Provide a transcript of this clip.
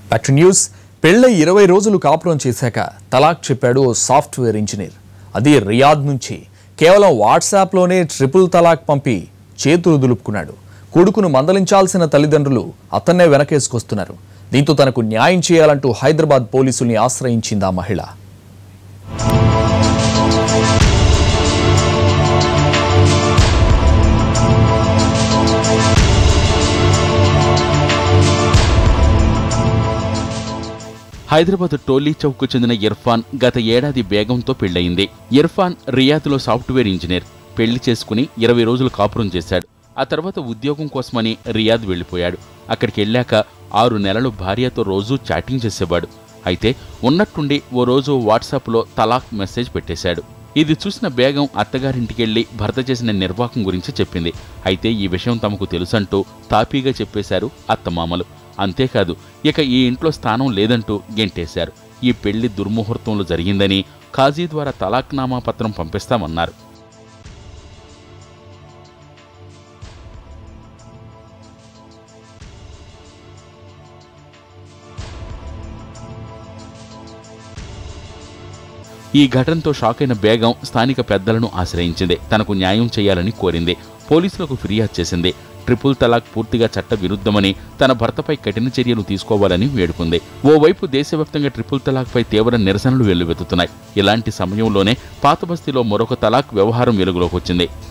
back to news పెళ్ళై ఇరవై రోజులు కాపురం చేశాక తలాక్ చెప్పాడు ఓ సాఫ్ట్వేర్ ఇంజనీర్ అది రియాద్ నుంచి కేవలం వాట్సాప్లోనే ట్రిపుల్ తలాక్ పంపి చేతులు దులుపుకున్నాడు కొడుకును మందలించాల్సిన తల్లిదండ్రులు అతన్నే వెనకేసుకొస్తున్నారు దీంతో తనకు న్యాయం చేయాలంటూ హైదరాబాద్ పోలీసుల్ని ఆశ్రయించింది ఆ మహిళ హైదరాబాద్ టోలీ చౌక్ చెందిన ఇర్ఫాన్ గత ఏడాది బేగంతో పెళ్లయింది ఇర్ఫాన్ రియాద్లో సాఫ్ట్వేర్ ఇంజనీర్ పెళ్లి చేసుకుని ఇరవై రోజులు కాపురం చేశాడు ఆ తర్వాత ఉద్యోగం కోసమని రియాద్ వెళ్లిపోయాడు అక్కడికి వెళ్ళాక ఆరు నెలలు భార్యతో రోజూ చాటింగ్ చేసేవాడు అయితే ఉన్నట్టుండి ఓ రోజు వాట్సాప్లో తలాక్ మెసేజ్ పెట్టేశాడు ఇది చూసిన బేగం అత్తగారింటికెళ్లి భర్త చేసిన నిర్వాహకం గురించి చెప్పింది అయితే ఈ విషయం తమకు తెలుసంటూ తాపీగా చెప్పేశారు అత్తమామలు అంతేకాదు ఇక ఈ ఇంట్లో స్థానం లేదంటూ గెంటేశారు ఈ పెళ్లి దుర్ముహూర్తంలో జరిగిందని ఖాజీ ద్వారా తలాక్నామా పత్రం పంపిస్తామన్నారు ఈ ఘటనతో షాక్ అయిన బేగం స్థానిక పెద్దలను ఆశ్రయించింది తనకు న్యాయం చేయాలని కోరింది పోలీసులకు ఫిర్యాదు చేసింది ట్రిపుల్ తలాక్ పూర్తిగా చట్ట విరుద్ధమని తన భర్తపై కఠిన చర్యలు తీసుకోవాలని వేడుకుంది ఓవైపు దేశవ్యాప్తంగా ట్రిపుల్ తలాక్పై తీవ్ర నిరసనలు వెల్లువెత్తుతున్నాయి ఇలాంటి సమయంలోనే పాతబస్తీలో మరొక తలాక్ వ్యవహారం వెలుగులోకి వచ్చింది